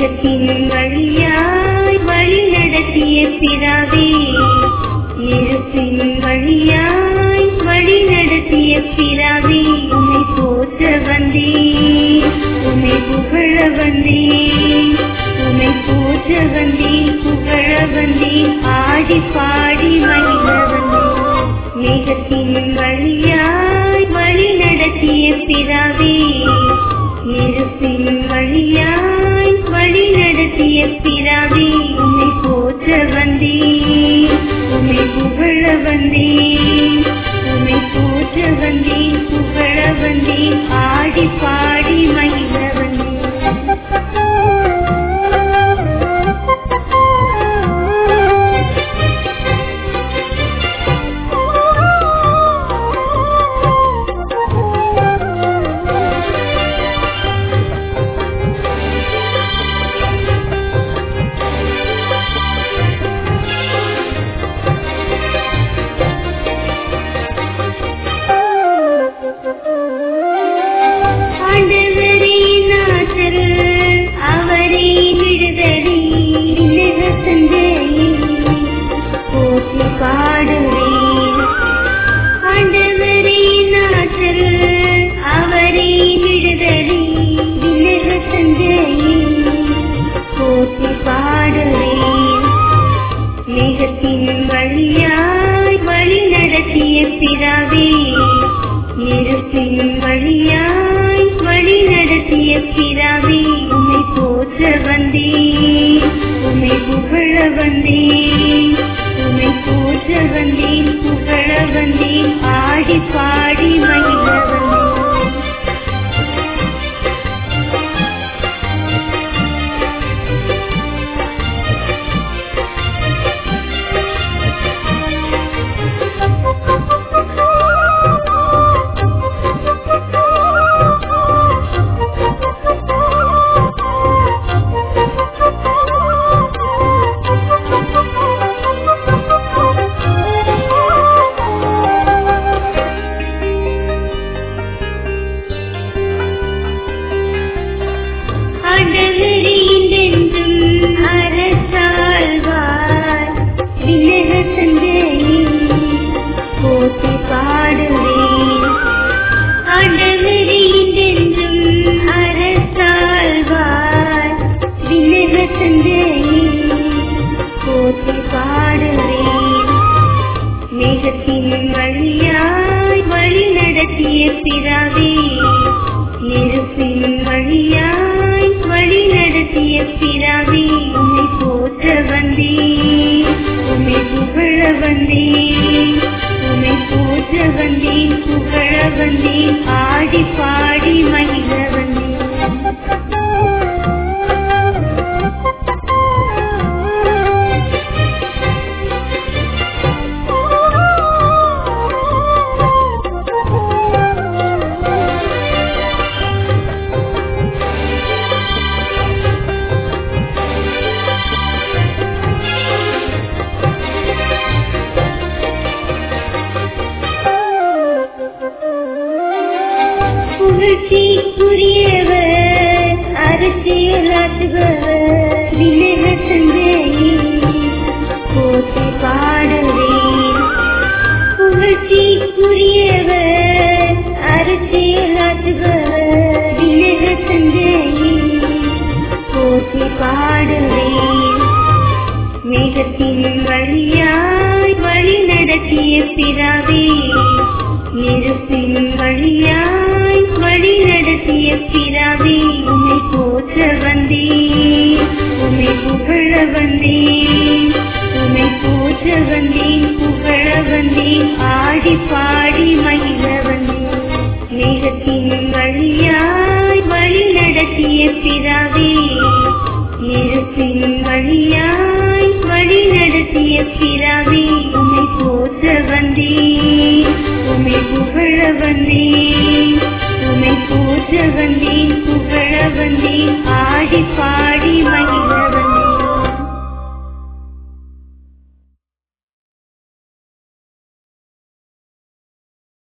மேகத்தின் வழியாய் வழி நடத்திய பிதாவே நெருப்பின் வழியாய் வழி நடத்திய பிதாவே உம்மை போற்ற வந்தேன் உம்மை புகழ வந்தேன் உம்மை போற்ற வந்தேன் புகழ வந்தேன் ஆடி பாடி மகிழ வந்தேன் மேகத்தின் வழியாய் வழி நடத்திய பிதாவே நெருப்பின் வழியாய் வழி நடத்திய பிதாவே உம்மை போற்ற வந்தேன் உம்மை புகழ வந்தேன் உம்மை போற்ற வந்தேன் புகழ வந்தேன் ஆடி பாடி மகிழ ஆண்டவரே நாதர் அவரே விடுதலை விண்ணக தந்தையே போற்றி பாடுவேன் ஆண்டவரே நாதர் அவரே விடுதலை விண்ணக தந்தையே போற்றி பாடுவேன் மேகத்தின் வழியாய் வழி நடத்திய பிதாவே நெருப்பின் வழியாய் வழி நடத்திய பிதாவே உம்மை போற்ற வந்தேன் உம்மை புகழ வந்தேன் உம்மை போற்ற வந்தேன் புகழ வந்தேன் ஆடி பாடி மகிழ வந்தேன் ஆண்டவரே என்றென்றும் அரசாழ்வார் விண்ணக தந்தையே போற்றி பாடுவேன் ஆண்டவரே என்றென்றும் அரசாழ்வார் விண்ணக தந்தையே போற்றி பாடுவேன் மேகத்தின் வழியாய் வழி நடத்திய பிதாவே நெருப்பின் வழியாய் வழி நடத்திய பிதாவே உம்மை போற்ற வந்தேன் உம்மை புகழ வந்தேன் உம்மை போற்ற வந்தேன் புகழ வந்தேன் ஆடி பாடி மகிழ புகழ்ச்சிக்குரியவர் அரசியலாற்றுபவர் விண்ணக தந்தையே போற்றி பாடுவேன் புகழ்ச்சிக்குரியவர் அரசியலாற்றுபவர் விண்ணக தந்தையே போற்றி பாடுவேன் மேகத்தின் வழியாய் வழி நடத்திய பிதாவே நெருப்பின் வழியாய் வழி நடத்திய பிதாவே உம்மை போற்ற வந்தேன் உம்மை புகழ வந்தேன் உம்மை போற்ற வந்தேன் புகழ வந்தேன் ஆடி பாடி மகிழ வந்தேன் மேகத்தின் வழியாய் வழி நடத்திய பிதாவே நெருப்பின் வழியாய் வழி நடத்திய பிதாவே உம்மை போற்ற வந்தேன் உம்மை புகழ வந்தேன்